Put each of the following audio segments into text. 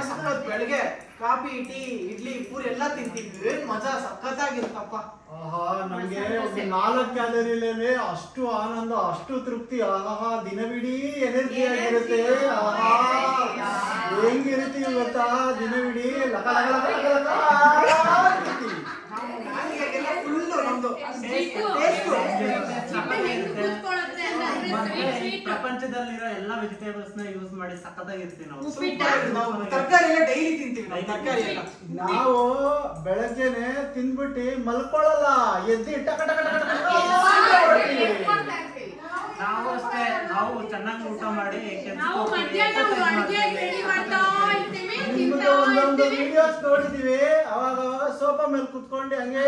ಸಖತ್ ಬೆಳಗ್ಗೆ coffee tea idli puri ಎಲ್ಲ ತಿಂತೀವಿ ಏನ್ ಮಜಾ ಸಖತ್ತಾಗಿರುತ್ತಪ್ಪ ಆಹಾ ನಮ್ಗೆ ಒಂದು ನಾಲ್ಕು ಕ್ಯಾಲರಿಲೇ ಅಷ್ಟು ಆನಂದ ಅಷ್ಟು ತೃಪ್ತಿ ಆಹಾ ದಿನವಿಡೀ ಎನರ್ಜಿ ಆಗಿರುತ್ತೆ ಆಹಾ ಹೆಂಗಿರ್ತೀವಿ ಗೊತ್ತಾ ದಿನವಿಡೀ ಲಕ ಲಕ ಲಕ ಲಕ ಲಕ ಅಂತಿರ್ತೀವಿ. ನಾವು ಮ್ಯಾಗಿಗೆಲ್ಲ ಫುಲ್ಲು ನಮ್ದು ಜಿಡ್ಡು. ಟೇಸ್ಟು ಚಿಟ್ಟೆ ಹೆಂಗ್ ಕೂತ್ಕೊಳ್ಳುತ್ತೆ ಅಂತಂದ್ರೆ ಮತ್ತೆ sweet, sweet. ಪ್ರಪಂಚದಲ್ಲಿರೋ ಎಲ್ಲಾ ವೆಜಿಟೇಬಲ್ಸ್ ನ ಯೂಸ್ ಮಾಡಿ ಸಖತ್ತಾಗಿರ್ತೀವಿ ನಾವು ಉಪ್ಪಿಟ್ಟ? ನಾವು ತರಕಾರಿ ಎಲ್ಲ ಡೈಲಿ ತಿಂತೀವಿ ನಾವು ತರಕಾರಿ ಎಲ್ಲ ನಾವು ಬೆಳಗ್ಗೆನೆ ತಿಂದ್ಬಿಟ್ಟು ಮಲ್ಕೊಳ್ಳಲ್ಲ ಎದ್ದಿ ಟಕ ಟಕ ಟಕ ಟಕ ಟಕ ಹೊಡ್ತೀವಿ. ನಾವು ಅಷ್ಟೇ ನಾವು ಚೆನ್ನಾಗಿ ಊಟ ಮಾಡಿ ಕೆಲ್ಸಕ್ಕೆ ನಾವು ಹೋಗ್ತೀವಿ, ಮಧ್ಯಾಹ್ನ exercise ಅಡ್ಗೆ ಮಾಡ್ತೀವಿ. ರೆಡಿ ಮಾಡ್ತಾ ಇರ್ತೀವಿ ನಿಮ್ದು ತಿಂತಾ ಒಂದೊಂದು ಇರ್ತೀವಿ ವಿಡಿಯೋಸ್ ನೋಡಿದೀವಿ ಅವಾಗ ಅವಾಗ ಸೋಫಾ ಮೇಲೆ ಕುತ್ಕೊಂಡು ಹಂಗೆ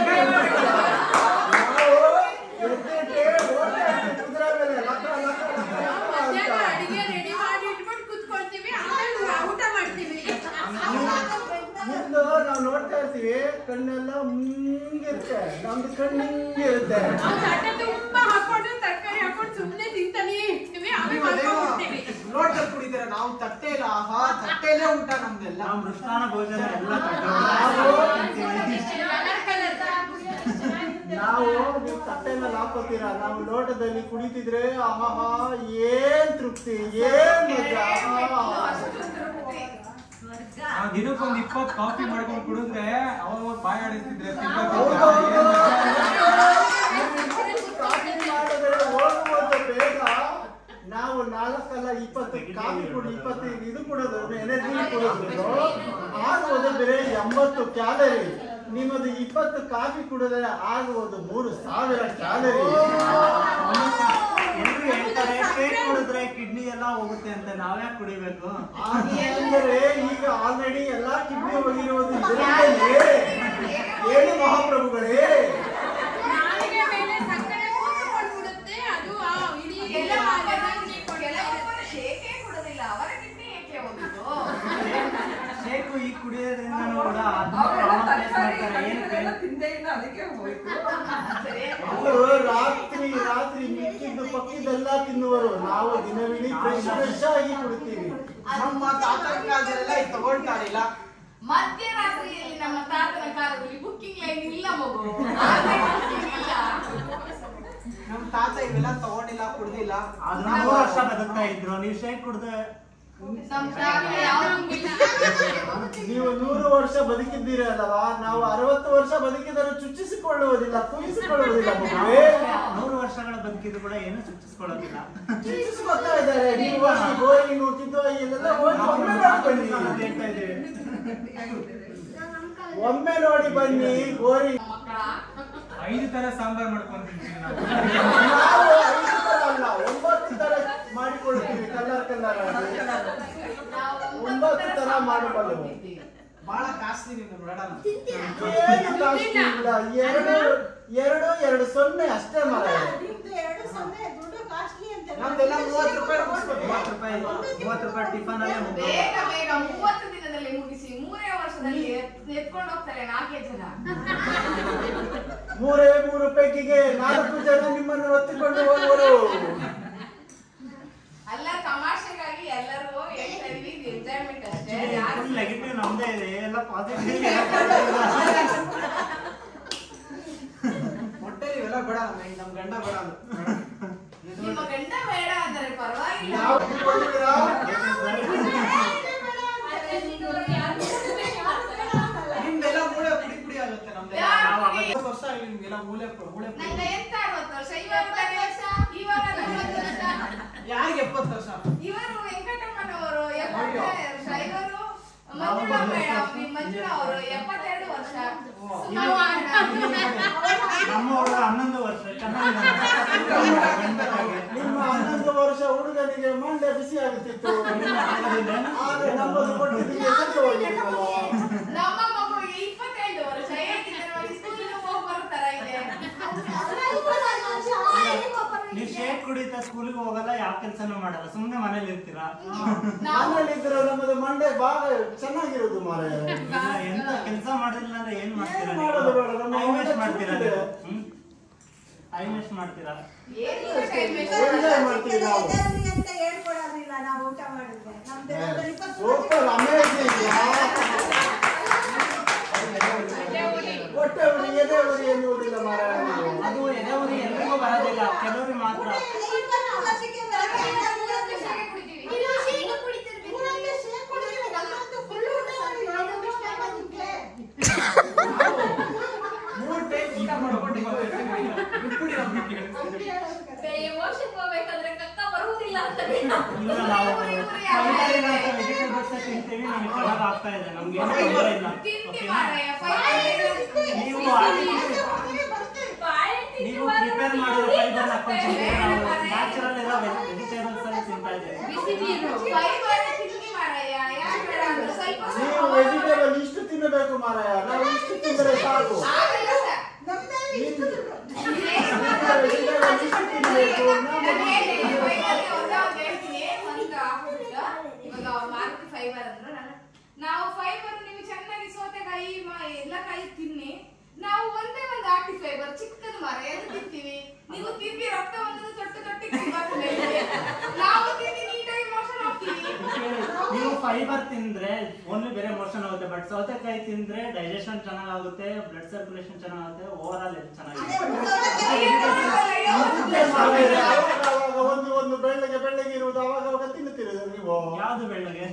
ನಾವು ಎದ್ದಿಟ್ಟು ಓಡ್ತಾ ಇರ್ತೀವಿ ಕುದುರೆ ಮೇಲೆ ಲಕ ಲಕ ಲಕ ನಾವು ಲಕ ಮಧ್ಯಾಹ್ನ ಅಂತ. ಅಡಿಗೆ ರೆಡಿ ಮಾಡಿ ಇಟ್ಬಿಟ್ಟು ಕುತ್ಕೊಳ್ತೀವಿ ಆಮೇಲೆ ಊಟ ಮಾಡ್ತೀವಿ ಮುಂದೆ ನಾವು ನೋಡ್ತಾ ಇರ್ತೀವಿ ಕಣ್ಣೆಲ್ಲ ಮುಂಗಿರುತ್ತೆ ನಮ್ದು ಕಣ್ಣು ಹಿಂಗಿರುತ್ತೆ ನಾವು ತಟ್ಟೆ ತುಂಬ ಹಾಕೊಂಡು ತರಕಾರಿ ಹಾಕೊಂಡು ಸುಮ್ಮನೆ ತಿಂತಾನೆ ಇರ್ತೀವಿ ಆಮೇಲೆ ನೀವು ಅದೇನೋ ಮಲ್ಕೊಂಡ್ಬಿಡ್ತೀವಿ ನೋಡ್ತಾ ಕುಡಿತೀರ ನಾವು ತಟ್ಟೆ ಇಲ್ಲ ಆಹಾ ತಟ್ಟೆಲೇ ಊಟ ನಮ್ದೆಲ್ಲ ನಾವು ಮೃಷ್ಟಾನ ಭೋಜನ ಎಲ್ಲ ನಾವು ಕಲರ್ ಕಲರ್ ನಾವು ನೀವು ತಟ್ಟೆ ಮೇಲೆ ಹಾಕೋತೀರಾ ನಾವು ಲೋಟದಲ್ಲಿ ಕುಡಿತಿದ್ರೆ ಆಹಾ ಏನ್ ತೃಪ್ತಿ ಏನ್ ಮಜಾ ಆಹಾ. ಆ ದಿನಕ್ಕೊಂದ್ ಇಪ್ಪತ್ ಕಾಫಿ ಮಾಡ್ಕೊಂಡು ಕುಡಿದ್ರೆ ಅವಾಗ ಬಾಯ್ ಆಡಿಸ್ತಿದ್ರೆ ಹೌದು, ಹೌದು. ಕಾಫಿ ಮಾಡಿದ್ರೆ ಹೋಗುವುದು ಬೇಗ ನಾವು ನಾಲ್ಕಲ್ಲ ಇಪ್ಪತ್ತು ಕಾಫಿ ಕುಡಿ ಇಪ್ಪತ್ತು ಇದು ಕೊಡೋದು ಎನರ್ಜಿ ಕೊಡೋದು ಆಗುವುದು ಬೇರೆ ಎಂಬತ್ತು ಕ್ಯಾಲರಿ ನಿಮ್ಮದು ಇಪ್ಪತ್ತು ಕಾಫಿ ಕುಡಿದ್ರೆ ಆಗುವುದು ಮೂರು ಸಾವಿರ ಕ್ಯಾಲರಿ ಎಲ್ರು ಹೇಳ್ತಾರೆ ಕೇಕ್ ಕುಡಿದ್ರೆ ಕಿಡ್ನಿ ಎಲ್ಲ ಹೋಗುತ್ತೆ ಅಂತ ನಾವ್ಯಾಕೆ ಕುಡಿಬೇಕು ಅಂದರೆ ಈಗ ಆಲ್ರೆಡಿ ಎಲ್ಲಾ ಕಿಡ್ನಿ ಹೋಗಿರೋದು ಇದರಿಂದಲೇ ಏನು ಮಹಾಪ್ರಭುಗಳೇ ನಾಲಿಗೆ ಮೇಲೆ ಸಕ್ಕರೆ ಕೂತ್ಕೊಂಡ್ಬಿಡುತ್ತೆ ಅದು ಆ ಇಡೀ ಎಲ್ಲ energy ಕೊಡುತ್ತೆ. ಶೇಕು ಈ ಕುಡಿಯೋದ್ರಿಂದ ಕೂಡ ಅದನ್ನ ಪ್ರಾಬ್ಲಮ್ ಫೇಸ್ ಮಾಡ್ತಾರೆ ಏನಕ್ಕೆ ಅವರು ರಾತ್ರಿ ರಾತ್ರಿ ಮಿಕ್ಕಿದ್ದು ಪಕ್ಕಿದ್ದೆಲ್ಲ ತಿನ್ನುವರು ನಾವು ದಿನವಿಡೀ ಫ್ರೆಶ್ ಫ್ರೆಶ್ ಆಗಿ ಕುಡಿತೀವಿ ನಮ್ಮ ತಾತನ ಕಾಲದಲ್ಲೆಲ್ಲ ಇದು ತಗೊಳ್ತಾ ಇಲ್ಲ ಮಧ್ಯರಾತ್ರಿಯಲ್ಲಿ ನಮ್ಮ ತಾತನ ಕಾಲದಲ್ಲಿ ಬುಕ್ಕಿಂಗ್ ಲೈನ್ ಇಲ್ಲ ಮಗು ಆನ್ಲೈನ್ booking ಇಲ್ಲ. ನಮ್ ತಾತ ಇವೆಲ್ಲ ತಗೊಂಡಿಲ್ಲ ಕುಡ್ದಿಲ್ಲ ಆದ್ರೆ ಮೂರು ವರ್ಷ ಬದುಕ್ತಾ ಇದ್ರು ನೀವು ಶೇಕ್ ಕುಡ್ದೆ ನಮ್ಮ ತಾತ ಯಾವ್ದು ಇಲ್ಲ. ನೀವು ನೂರು ವರ್ಷ ಬದುಕಿದ್ದೀರಿ ಅಲ್ಲವಾ ನಾವು ಅರವತ್ತು ವರ್ಷ ಬದುಕಿದರೂ ಚುಚ್ಚಿಸಿಕೊಳ್ಳುವುದಿಲ್ಲ ಕುಯಿಸಿಕೊಳ್ಳುವುದಿಲ್ಲ ಮಗುವೇ ನೂರು ವರ್ಷಗಳ ಬದುಕಿದ್ರು ಕೂಡ ಏನು ಸೂಚಿಸ್ಕೊಳ್ಳೋದಿಲ್ಲ ಚುಚ್ಚಿಸ್ಕೊತಾ ಇದ್ದಾರೆ ನೀವು ಹೋಗಿ ಗೋರಿ ನುಗ್ಗಿದ್ದು ಇಲ್ಲೆಲ್ಲ ಹೋಗಿ ಒಮ್ಮೆ ನೋಡಿ ಬನ್ನಿ ಅಂತ ಹೇಳ್ತಾ ಇದ್ದೀವಿ ಒಮ್ಮೆ ನೋಡಿ ಬನ್ನಿ ಗೋರಿ ಮಕ್ಕಳ ಐದು ತರ ಸಾಂಬಾರ್ ಮಾಡ್ಕೊಂಡು ತಿಂತೀವಿ ನಾವು ನಾವು ಐದು ತರ ಅಲ್ಲ ಒಂಬತ್ತು ತರ ಮಾಡಿಕೊಳ್ತೀವಿ ಕಲರ್ ಕಲರ್ ಆಗಿ ನಾವು ಒಂಬತ್ತು ತರ ಮಾಡಬಲ್ಲವು ಬಹಳ ಕಾಸ್ಟ್ಲಿ ನೀವು ಮೇಡಮ್ ಏನು ಕಾಸ್ಟ್ ಇಲ್ಲ ಎರಡು ಎರಡು ಎರಡು ಸೊನ್ನೆ ಅಷ್ಟೇ ಮರ ನಮ್ದೆಲ್ಲ ಮೂವತ್ತು ರೂಪಾಯಿ ಮುಗಿಸ್ಬೇಕು ಮೂವತ್ತು ರೂಪಾಯಿ ಮೂವತ್ತು ರೂಪಾಯಿ ಟಿಫನ್ ಅಲ್ಲೇ ಮುಗ್ದು ಬೇಗ ಬೇಗ ಮೂವತ್ತು ದಿನದಲ್ಲಿ ಮುಗಿಸಿ ಮೂರೇ ವರ್ಷದಲ್ಲಿ ಎತ್- ಎತ್ಕೊಂಡು ಹೋಗ್ತಾರೆ ನಾಲ್ಕೇ ಜನ ಮೂರೇ ಮೂರು ಪೈಕಿಗೆ ನಾಲ್ಕು ಜನ ನಿಮ್ಮನ್ನು ಒತ್ತಿಕೊಂಡು ಹೋಗುವರು ಅಲ್ಲ ತಮಾಷೆಗಾಗಿ ಎಲ್ಲರೂ ಹೇಳ್ತಾ ಇದೀವಿ ಇದು ಎಂಜಾಯ್ಮೆಂಟ್ ಅಷ್ಟೇ ಯಾರು ಫುಲ್ ನೆಗೆಟಿವ್ ನಮ್ದೇ ಇದೆ ಎಲ್ಲ ಪಾಸಿಟಿವ್ ಹೊಟ್ಟೆಲಿ ಇವೆಲ್ಲ ಬೇಡ ನಮ್ಗೆ ನಮ್ ಗಂಡ ಬೇಡ ಅಂದ್ರು. ನಿಮ್ಮ ಗಂಡ ಬೇಡ ಅಂದರೆ ಪರವಾಗಿಲ್ಲ ಯಾವ ತಿಳ್ಕೊಂಡಿದ್ದೀರಾ? ನಿಮ್ದೆಲ್ಲ ಮೂಳೆ ಪುಡಿ ಪುಡಿ ಆಗುತ್ತೆ ನಮ್ದೆಲ್ಲ ಯಾರು ಪುಡಿ? ಐವತ್ತು ವರ್ಷ ಆಗಿದೆ ನಿಮ್ಗೆಲ್ಲ ಮೂಳೆ ಪು- ಮೂಳೆ ಪುಡಿ ನಂಗೆ ಎಂತ ಅರವತ್ತು ವರ್ಷ ಇವಾಗ ತಾನೇ ವರ್ಷ ಇವಾಗ ನಲವತ್ತು ವರ್ಷ ಯಾರಿಗೆ ಎಪ್ಪತ್ತು ವರ್ಷ ಇವರು ವೆಂಕಟಮ್ಮನವರು ಎಪ್ಪತ್ತು ವರ್ಷ ಇವರು ಮಂಜುಳಾ ಮೇಡಮ್ ನಿಮ್ಮ ಮಂಜುಳಾ ಅವರು ಎಪ್ಪತ್ತೆರಡು ವರ್ಷ ನಾವು ನಮ್ಮವರು ಹನ್ನೊಂದು ವರ್ಷ ಚೆನ್ನಾಗಿದ್ದಾನೆ ನಿಮ್ಮ ಹನ್ನೊಂದು ವರ್ಷ ಹುಡುಗನಿಗೆ ಮಂಡೆ ಬಿಸಿ ಆಗುತ್ತಿತ್ತು ಆದ್ರೆ ನಮ್ಮದು ಕೊಟ್ಟಿದ್ದಕ್ಕೆ ಸತ್ತು ಹೋಗಿತ್ತು ನಮ್ಮ ಮಗುವಿಗೆ ಇಪ್ಪತ್ತೆಂಟು ವರ್ಷ ಹೇಗಿದ್ದಾರೆ ನೋಡಿ ಸ್ಕೂಲಿಗೆ ಹೋಗಿ ಬರೋ ತರ ಇದೆ ನೀವು ಶೇಕ್ ಕುಡಿತಾ ಸ್ಕೂಲಿಗೆ ಹೋಗಲ್ಲ ಯಾವ ಕೆಲಸನೂ ಮಾಡಲ್ಲ ಸುಮ್ಮನೆ ಮನೇಲಿ ಇರ್ತೀರಾ ನಾವು ಮನೇಲಿದ್ರೆ ನಮ್ಮದು ಮಂಡೆ ಬಹಳ ಚೆನ್ನಾಗಿರೋದು ಮಾರ ಇಲ್ಲ, ಎಂತ ಕೆಲಸ ಮಾಡಿಲ್ಲ ಅಂದ್ರೆ ಏನ್ ಮಾಡ್ತೀರಾ ಏನ್ ಮಾಡೋದು ಬೇಡ, ನಮ್ಮ ಟೈಮ್ ವೇಸ್ಟ್ ಮನೆ ಮಾಡ್ತೀರಾ ಚಿಕ್ಕದಿದೆ. ಟೈಮ್ ವೇಸ್ಟ್ ಮಾಡ್ತೀರಾ ಏನಿಲ್ಲ time waste ಎಂಜಾಯ್ ಮಾಡ್ತೀವಿ ನಾವು ಅಂತ ಹೇಳ್ಕೊಡೋದಿಲ್ಲ ನಾವು ಊಟ ಮಾಡಿದ್ರೆ ನಮ್ದು ಇಪ್ಪತ್ತು ಸೂಪರ್ ಅಮೇಜಿಂಗ್ ತಗೊಂತೀವಿ ನಮಗೆ ಚೆನ್ನಾಗ್ ಆಗ್ತಾ ಇದೆ ನಮ್ಗೆ ಏನು ತೊಂದ್ರೆ ಇಲ್ಲ ತಿಂಡಿ ಓಕೆನಾ? ಮಾರಾಯ ಫೈಬರ್ ನೀವು ನೀವು ಪ್ರಿಪೇರ್ ಮಾಡಿರೋ ಫೈಬರ್ ಹಾಕೊಂಡ್ರೆ ನಾವು ನ್ಯಾಚುರಲ್ ಇರೋ ವೆಜಿಟೇಬಲ್ಸ್ ಅಲ್ಲಿ ತಿಂತಾ ಇದ್ದೀವಿ ಬಿಸಿ ನೀರು ಫೈಬರ್ ತಿಂಡಿ ಮಾರಾಯ ಯಾರು ಬೇಡ ಅಂದ್ರು ಸ್ವಲ್ಪ ನೀವು ಸ್ವಲ್ಪ ವೆಜಿಟೇಬಲ್ ಇಷ್ಟು ತಿನ್ನಬೇಕು ಮಾರಾಯ ನಾವು ಇಷ್ಟು ತಿಂದರೆ ಸಾಕು ಆಗಲ್ಲ ಸರ್. ನೀವು ವೆಜಿಟೇಬಲ್ ಇಷ್ಟು ತಿನ್ನಬೇಕು ನಾವು ನಾನು ಹೇಳಿ, ಫೈಬರ್ಗೆ ಒಂದೇ ಒಂದು ಹೇಳ್ತೀನಿ, ಒಂದು ಹಾಕ್ಬಿಟ್ಟು, ಇವಾಗ ಮಾರುತಿ ಫೈಬರ್ ಅಂದ್ರೆ ನಾನು- ನಾವು ಫೈಬರ್ ನೀವು ಚೆನ್ನಾಗಿ ಸೌತೆಕಾಯಿ ಮ- ಎಲ್ಲ ಕಾಯಿ ತಿನ್ನಿ ನಾವು ಒಂದೇ ಒಂದು ಆಟಿ ಫೈಬರ್ ಚಿಕ್ಕದು ಮರ ಎಲ್ಲ ತಿಂತೀವಿ ನೀವು ತಿಂದಿ ರಕ್ತ ಒಂದು ತೊಟ್ಟು ತೊಟ್ಟಿಗೆ ಬರ್ತದೆ. ನಾವು ತಿಂದಿ ನೀಟಾಗಿ ಮೋಷನ್ ಹೋಗ್ತೀವಿ ನೀವು ಫೈಬರ್ ತಿಂದ್ರೆ ಓನ್ಲಿ ಬೇರೆ ಮೋಷನ್ ಆಗುತ್ತೆ ಬಟ್ ಸೌತೆಕಾಯಿ ತಿಂದ್ರೆ ಡೈಜೆಷನ್ ಚೆನ್ನಾಗುತ್ತೆ ಬ್ಲಡ್ ಸರ್ಕ್ಯುಲೇಷನ್ ಚೆನ್ನಾಗುತ್ತೆ ಓವರ್ ಆಲ್ ಚೆನ್ನಾಗಿದೆ ಮಾರಾಯ, ಅವಾಗ ಅವಾಗ ಒಂದು ಒಂದು ಬೆಳ್ಳಗೆ ಬೆಳ್ಳಗೆ ಇರುವುದು ಅವಾಗ ಅವಾಗ ತಿನ್ನುತ್ತಿರುವುದು ನೀವು ಯಾವ್ದು ಬೆಳ್ಳಗೆ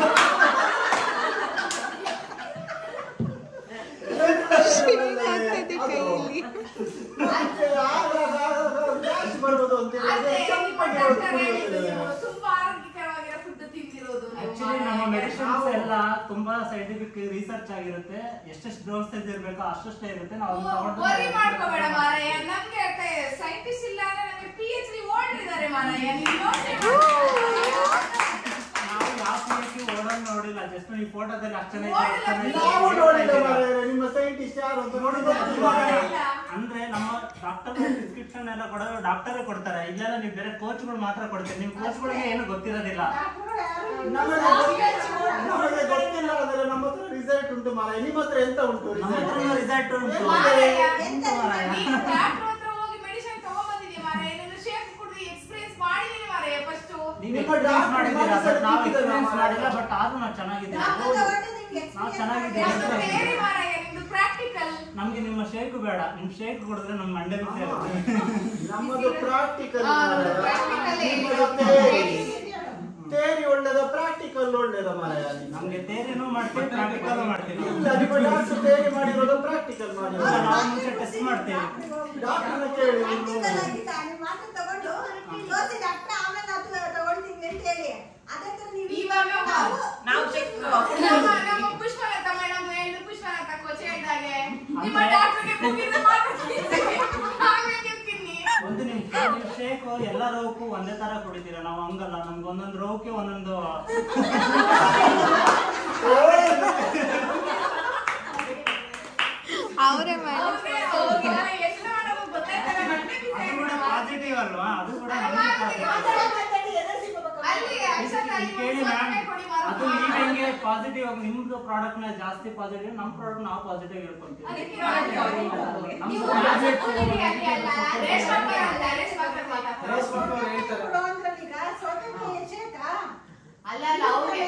ಮತ್ತೆ ಆಗಾಗ ಆಗಾಗ ಗ್ಯಾಸ್ ಬರುವುದು ಅಂತ ಅದೇ ಹೇಳಿದ್ರೆ ನಿಮ್ಮ ಕಪ್ಪಾಗಿರೋದು ಡಾಕ್ಟರ್ ಹೇಳಿದ್ದು ಕುಡಿಯುತ್ತದೆ. ನೀವು ತುಂಬಾ ಆರೋಗ್ಯಕರವಾಗಿರೋ ಫುಡ್ ತಿಂದಿರೋದು ನೀವು ಆಕ್ಚುಲಿ ನಮ್ಮ ಮಾರಾಯ. ಮೆಡಿಸಿನ್ಸ್ ಎಲ್ಲ ತುಂಬಾ ಸೈಂಟಿಫಿಕ್ ರಿಸರ್ಚ್ ಆಗಿರುತ್ತೆ ಎಷ್ಟೆಷ್ಟು ಡೋಸೇಜ್ ಇರಬೇಕು ಅಷ್ಟಷ್ಟೇ ಇರುತ್ತೆ ನಾವು ಅದನ್ನ ತಗೊಂಡು ವರಿ ಮಾಡ್ಕೋಬೇಡ ಮಾರಾಯ ನಮ್ಗೆ ಸೈಂಟಿಸ್ಟ್ ಇಲ್ಲ ಅಂದ್ರೆ ನಮ್ಗೆ ಪಿ ಎಚ್ ಡಿ ಓಡಿದ್ದಾರೆ ಮಾರಾಯ ನೀವು ನೋಡ್ಬೇಕು. ನಾವು ಯಾವ ಪಿ ಓಡೋದು ನೋಡಿಲ್ಲ ಜಸ್ಟ್ ಈ ಫೋಟೋದಲ್ಲಿ ಅಷ್ಟು ಜನ ನೋಡಿಲ್ಲ, ಇದ್ದಾರೆ, ಅಷ್ಟು ಜನ ನಾವು ಇದ್ದಾರೆ. ನೋಡಿಲ್ಲ ಮಾರಾಯ ನಿಮ್ಮ ಸೈಂಟಿಸ್ಟ್ ಯಾರು ಅಂತ ನೋಡಿ ಗೊತ್ತಿಲ್ಲ ಇಲ್ಲ. ಅಂದ್ರೆ ನಮ್ಮ ಡಾಕ್ಟರ್ ಪ್ರಿಸ್ಕ್ರಿಪ್ಷನ್ ಎಲ್ಲ ಕೊಡೋದು ಡಾಕ್ಟರ್ ಕೊಡ್ತಾರೆ ಇಲ್ಲೆಲ್ಲ ನೀವು ಬೇರೆ ಕೋಚ್ಗಳು ಮಾತ್ರ ಕೊಡ್ತೀರಿ ನೀವು ಕೋಚ್ಗಳಿಗೆ ಏನು ಗೊತ್ತಿರೋದಿಲ್ಲ ನಮಗೆ ನಮಗೆ ಗೊತ್ತಿಲ್ಲ ಅಂದ್ರೆ ನಮ್ಮ ಹತ್ರ ರಿಸಲ್ಟ್ ಉಂಟು ಮಾರಾಯ ನಿಮ್ಮ ಹತ್ರ ಎಂತ ಉಂಟು ನಮ್ಮ ಹತ್ರ ರಿಸಲ್ಟ್ ಉಂಟು ಮಾರಾಯ, ಉಂಟು ಮಾರಾಯ. ನೀನು ಡಾಕ್ಟರ್ ಹತ್ರ ಹೋಗಿ ಮೆಡಿಸಿನ್ ತಗೊಂಡ್ಬಂದಿದ್ಯಾ ಮಾರಾಯ ನಾನು ಶೇಕ್ ಕುಡಿದು ಎಕ್ಸ್ಪೀರಿಯನ್ಸ್ ಮಾಡಿದೀನಿ ಮಾರಾಯ ಫಸ್ಟ್ ನೀವು ನಿಮ್ಮ ಎಕ್ಸ್ಪೀರಿಯನ್ಸ್ ಡಾಕ್ಟರ್ ಮಾಡಿದ್ದೀರಾ ಮನಸ್ಸಲ್ಲಿ ಬಟ್ ನಾವು ಕೂತಿದ್ದಾರೆ ಎಕ್ಸ್ಪೀರಿಯನ್ಸ್ ಮಾರಾಯ. ಮಾಡಿಲ್ಲ ಬಟ್ ಆದ್ರೂ ನಾವು ಚೆನ್ನಾಗಿದ್ದೀವಿ ನಾವು ಚೆನ್ನಾಗಿದ್ದೀವಿ ನಮ್ದು theory ಮಾರಾಯ ನಿಮ್ದು ಪ್ರಾಕ್ಟಿಕಲ್ ನಮ್ಗೆ ನಿಮ್ಮ ಶೇಕ್ ಬೇಡ ನಿಮ್ ಶೇಕ್ ಕುಡಿದ್ರೆ ನಮ್ ಮಂಡೆ ಬಿಸಿ ಆಗುತ್ತೆ ನಮ್ಮದು ಪ್ರಾಕ್ಟಿಕಲ್ ಆ, ಒಂದು practical ಏ. ತೇರಿ ಒಳ್ಳೇದ ಪ್ರಾಕ್ಟಿಕಲ್ ಒಳ್ಳೇದ ಮಾರಾಯ ನಮ್ಗೆ ತೇರಿನೂ ಮಾಡ್ತೀವಿ ಪ್ರಾಕ್ಟಿಕಲ್ ಮಾಡ್ತೀವಿ ಇಲ್ಲ ನಿಮ್ಮ ಡಾಕ್ಟರ್ ತೇರಿ ಮಾಡಿರೋದು ಪ್ರಾಕ್ಟಿಕಲ್ ಇಲ್ಲ, ಮಾಡಿರೋದು ನಾವು ಮುಂಚೆ ಟೆಸ್ಟ್ ಮಾಡ್ತೀವಿ ಡಾಕ್ಟರ್ನ ಕೇಳಿ ನೀವು ಇವಾಗ ನಾವು ನಮ್ಮ ನಮ್ಮ ಪುಷ್ಪಲತ ಮೇಡಮ್ ಹೇಳಿದ್ರು ಪುಷ್ಪಲತ ಕೋಚ್ ಹೇಳಿದಾಗೆ ನಿಮ್ಮ ಡಾಕ್ಟರ್ಗೆ ಮುಗಿದ ಮಾತ್ರ ತಿನ್ನಿ. ಆಮೇಲೆ ನೀವು ತಿನ್ನಿ ಒಂದು ನಿಮಿಷ ನೀವು ಶೇಕ್ ಎಲ್ಲ ರೋಗಕ್ಕೂ ಒಂದೇ ತರ ಕುಡಿತೀರಾ ನಾವು ಹಂಗಲ್ಲ ನಮ್ಗೆ ಒಂದೊಂದು ರೋಗಕ್ಕೆ ಒಂದೊಂದು ಅವರೇ ಅವ್ರಿಗೆ ಅವ್ರಿಗೆ ಎಷ್ಟು ಮಾಡೋದು ಗೊತ್ತಾಯ್ತಲ್ಲ ಮಂಡೆ ಬಿಸಿ ಅದು ಕೂಡ ಆಗ್ಬಿಡುವ. ಪಾಸಿಟಿವ್ ಅಲ್ವಾ ಅದು ಕೂಡ ಅಲ್ಲ, ನಮ್ಗೆ ಮಾತಾಡಿ, positive. ಅಲ್ಲಿ ಅಕ್ಷತ ಅಲ್ಲಿ ಕೇಳಿ ಒಂದು ಮ್ಯಾಮ್ ಸೌತೆಕಾಯಿ ಕೊಡಿ ಮಾರು. ಅದು ನೀವೇಂಗೆ ಪಾಸಿಟಿವ್ ಆಗಿ ನಿಮ್ದು ಪ್ರಾಡಕ್ಟ್ ನ ಜಾಸ್ತಿ ಪಾಸಿಟಿವ್ ನಮ್ಮ ಪ್ರಾಡಕ್ಟ್ ನಾವು ಪಾಸಿಟಿವ್ ಹೇಳ್ಕೊಂತೀವಿ ಅದಕ್ಕೆ ನಮ್ಮ ನೀವು tablets, ಕುಡೀರಿ ಅಲ್ಲಿ ಅಲ್ಲ, ರೇಷ್ಮೆ ಅಕ್ಕ ಅಲ್ಲ, ರೇಷ್ಮೆ ಅಕ್ಕ ಮಾತಾಡ್ತಾರೆ. ರೇಷ್ಮೆ ಅಕ್ಕ ಹೇಳ್ತಾರೆ. ಅಲ್ಲ ಅಲ್ಲ ಅವ್ರಿಗೆ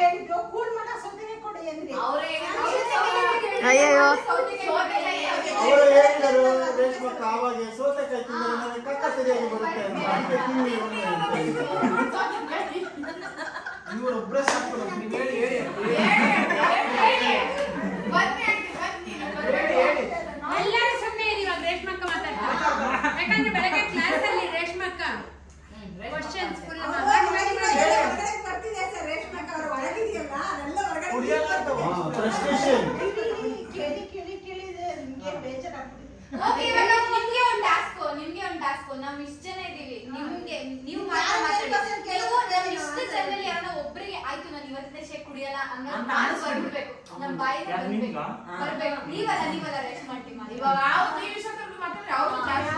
ಅವ್ರೇ ಅಯ್ಯಯ್ಯೋ. ಸೌತೆಕಾಯಿ ಅವರು ಹೇಳಿದರು ರೇಷ್ಮಕ್ಕ ಆವಾಗ ಸೌತೆಕಾಯಿ ತಿಂದರೆ ನನಗೆ ಕಕ್ಕ ಸರಿಯಾಗಿ ಬರುತ್ತೆ ಅಂತ ಅದಕ್ಕೆ ತಿನ್ನಿ ಒಮ್ಮೆ ಅಂತ ಹೇಳಿದ್ರು. ಇವ್ರು ಒಬ್ರೇ ಸಾಕು ನಮ್ಗೆ. ನೀವ್ ಹೇಳಿ ಹೇಳಿ ಬನ್ನಿ ಆಂಟಿ, ಬನ್ನಿ, ಬನ್ನಿ. ಹೇಳಿ ಹೇಳಿ ಎಲ್ಲರೂ ಸುಮ್ಮನೆ ಇರಿ ಇವಾಗ ರೇಷ್ಮಕ್ಕ ಮಾತಾಡ್ತಾರೆ ಯಾಕಂದ್ರೆ ಬೆಳಗ್ಗೆ ಕ್ಲಾಸ್ ಅಲ್ಲಿ ರೇಷ್ಮಕ್ಕ ಕ್ವಶನ್ಸ್ ಫುಲ್ ಕುಡಿಯಲ್ಲ ಅಂತ ಹಾ, frustration. ಓಕೆ, ಇವಾಗ ನಿಮ್ಗೆ ಒಂದು ಟಾಸ್ಕ್ ನಿಮ್ಗೆ ಒಂದು ಟಾಸ್ಕ್ ನಾವ್ ಇಷ್ಟ ಜನ ಇದೀವಿ ನಿಮ್ಗೆ ನೀವು ಮಾತ್ರ ಮಾತಾಡಿ ನೀವು ನಮ್ ಇಷ್ಟ ಜನರಲ್ಲಿ ಯಾರನ್ನ ಒಬ್ರಿಗೆ ಆಯ್ತು ನಾನು ಇವತ್ತಿನ ಶೇಕ್ ಕುಡಿಯಲ್ಲ ಅನ್ನೋದು ನಾನು ಬರ್ಬಿಡ್ಬೇಕು ನಮ್ ಬಾಯಿಂದ ಯಾರು ಬರ್ಬೇಕು ನಿಮ್ಗಾ? ಬರ್ಬೇಕು ನೀವಲ್ಲ ನೀವಲ್ಲ ರೇಷ್ಮೆ ಆಂಟಿ ಮಾಡಿ ಇವಾಗ ಯಾವ ನೀವು ಇಷ್ಟೊತ್ತಲ್ಲಿ ಮಾತಾಡ್ರೆ ಅವ್ರು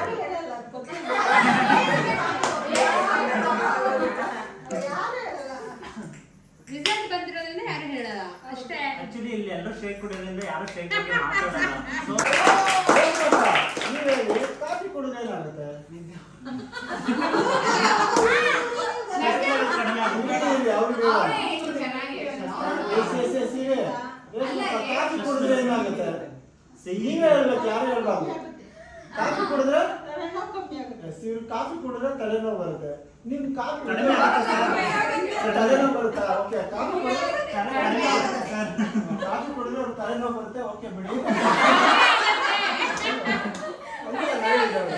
ರಿಸಲ್ಟ್ ಬಂದಿರೋದ್ರಿಂದ ಯಾರು ಹೇಳಲ್ಲ ಅಷ್ಟೇ ಆಕ್ಚುಲಿ ಇಲ್ಲಿ ಎಲ್ಲರೂ ಶೇಕ್ ಕುಡಿಯೋದ್ರಿಂದ ಯಾರು ಶೇಕ್ ಬಗ್ಗೆ ಮಾತಾಡಲ್ಲ ಸೊ ರೇಷ್ಮಕ್ಕ, ನೀವು ಹೇಳಿ, ಕಾಫಿ ಕುಡಿದ್ರೆ ಏನಾಗುತ್ತೆ ಕಡಿಮೆ ಆಗುತ್ತೆ ಇಲ್ಲಿ ಇಲ್ಲಿ ಅವ್ರಿಗೆ ಅವರೇ ಎಷ್ಟು ಚೆನ್ನಾಗಿ ಎಸ್ ಎಸ್ ಎಸ್ ಇವೆ ರೇಷ್ಮಕ್ಕ, ಕಾಫಿ ಕುಡಿದ್ರೆ ಏನಾಗುತ್ತೆ ನೀವೇ ಹೇಳ್ಬೇಕು ಯಾರು ಹೇಳ್ಬಾರ್ದು ಕಾಫಿ ಕುಡಿದ್ರೆ ಎಸ್, ಇವ್ರು ಕಾಫಿ ಕುಡಿದ್ರೆ ತಲೆನೋವು ಬರುತ್ತೆ ನಿಮ್ ಕಾಫಿ ಕಡಿಮೆ ಆಗುತ್ತೆ ಸರ್. ತಲೆನೋವು ಬರುತ್ತಾ ಓಕೆ ಕಾಫಿ ಕುಡಿದ್ರೆ ಕಡಿಮೆ ಕಡಿಮೆ ಆಗುತ್ತೆ ಸರ್ ಕಾಫಿ ಕುಡಿದ್ರೆ ಅವ್ರು ತಲೆನೋವು ಬರುತ್ತೆ ಓಕೆ ಬಿಡಿ ಅಂತ ಎಲ್ಲ ಹೇಳಿದ್ದಾರೆ.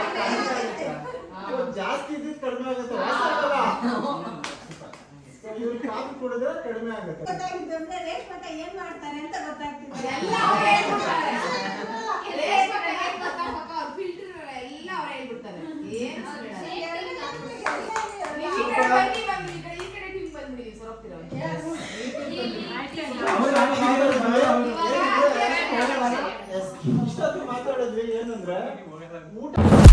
ಇವಾಗ ಜಾಸ್ತಿ ಇದ್ದಿದ್ದು ಕಡಿಮೆ ಆಗುತ್ತೆ ವಾಸ ಆಗಲ್ಲ. ಇವ್ರು ಕಾಫಿ ಕುಡಿದ್ರೆ ಕಡಿಮೆ ಆಗುತ್ತೆ ನೋಡಿದ್ರೆ ರೇಷ್ಮಕ ಏನ್ ಮಾಡ್ತಾರೆ ಅಂತ ಗೊತ್ತಾಗ್ತಿದೆ ಎಲ್ಲ ಅವ್ರೇ ಹೇಳ್ಬಿಡ್ತಾರೆ ರೇಷ್ಮೆ ಹೇಗ್ ಗೊತ್ತಾ ಪಕ್ಕ ಅವ್ರ ಫಿಲ್ಟರ್ ಎಲ್ಲ ಅವ್ರೇ ಹೇಳ್ಬಿಡ್ತಾರೆ ಏನು ನೀವು ಈ ಕಡೆ ಬನ್ನಿ ಬನ್ನಿ ಈ ಕಡೆ ಈ ಕಡೆ ಟೀಮ್ ಬಂದ್ಬಿಡಿ ಸೊರಗ್ತಿರೋ ಇಷ್ಟೊತ್ತು ಮಾತಾಡಿದ್ವಿ ಏನಂದ್ರೆ ಊಟ